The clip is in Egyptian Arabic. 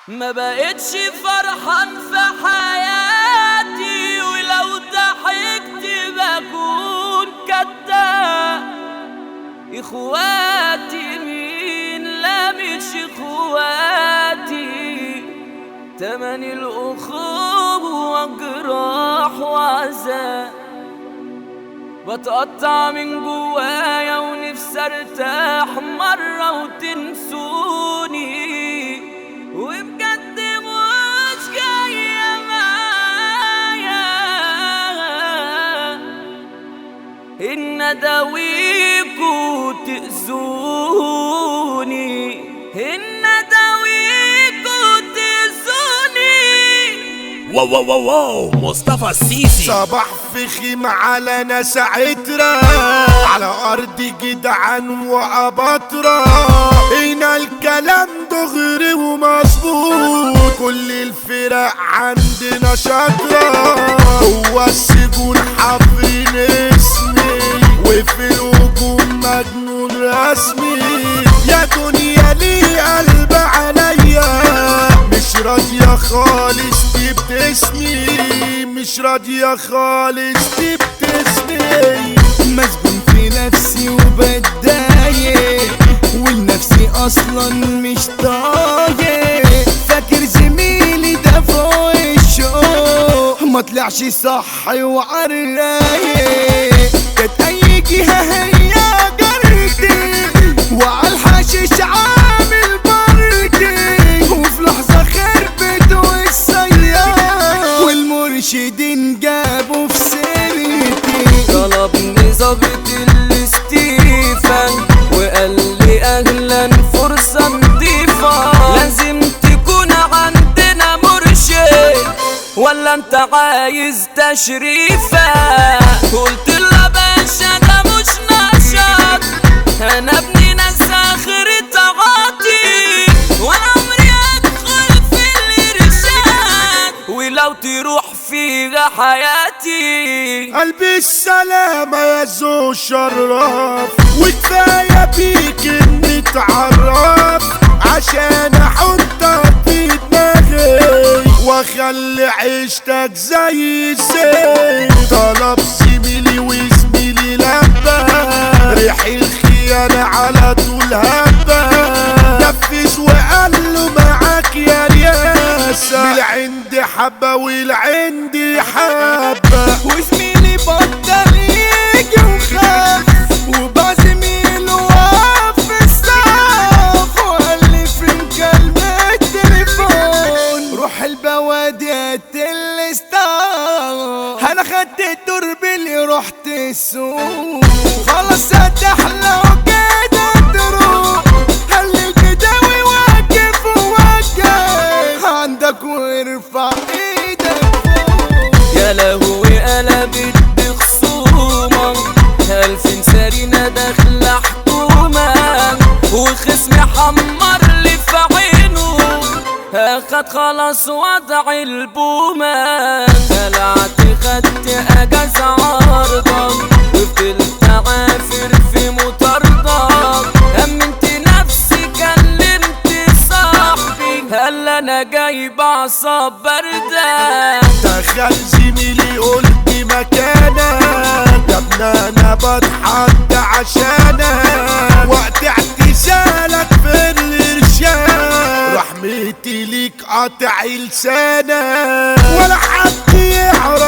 ما بقتش فرحان في حياتي ولو ضحكت بكون كداب اخواتي مين لا مش اخواتي تمن الاخوة جراح وعذاب بتقطع من جوايا ونفسي ارتاح مرة وتنسوني وبجد مش جاية معايا إن داويكوا تأذوني إن داويكوا تأذوني واو واو واو واو مصطفى السيسي صباح فخم على ناس عترة على أرض جدعان وأباطرة هنا الكلام دغري ومظبوط كل الفرق عندنا شاطرة هو السجون حافظين اسمي وفي الهجوم مجنون رسمي يا دنيا لي قلب عليا مش راضية خالص تبتسمي مش راضية خالص تبتسمي مسجون في نفسي وبتضايق والنفسي اصلا مش طايق فاكر زميلي ده فوق الشوق ما طلعش صح وعالرايق كانت اي جهه هي جرتي وعلى الحشيش عامل بردي وفي لحظه خربت والسيارة والمرشدين جابوا في سيرتي طلبني ظابط الاستيفان وقال لي اهلا فرصة نضيفة لازم تكون عندنا مرشد ولا انت عايز تشريفة قلت له باشا ده مش نشاط انا ابني ناس اخرة عاطي وانا عمري ادخل في الارشاد ولو تروح فيها حياتي قلبي السلامة يا زو شرف وكفاية بيك اني اتعرف عشان احطك في دماغي واخلي عيشتك زي الزين طلب زميلي وزميلي لبى ريح الخيانة على طول هبة نفذ وقال له معاك يا رياسة بالعند حبة والعندي حبة وزميلي بطل يجي وخاف وبقى زميله وقف في السقف وقال لي في مكالمة تليفون روح البوادي هات الاستاف انا خدت الدور باللي رحت السوق خلاص هتحلى وكده تروح قال لي البداوي واقف ووقف عندك وارفع ايدك فوق يا لهوي قلبت بخصومة ألف سرينة داخلة حكومة وخصمي حمر لي في عينه أخد خلاص وضع البومة قلعت خدت أجازة عارضة وفضلت عافر في مطاردة أمنت نفسي كلمت صاحبي قال أنا جايب أعصاب باردة دخل زميلي قلت مكانك يا ابن انا بتحط عشانك وقت اعتزالك في الارشاد رحمتي ليك قاطع لسانك ولا حد يعرف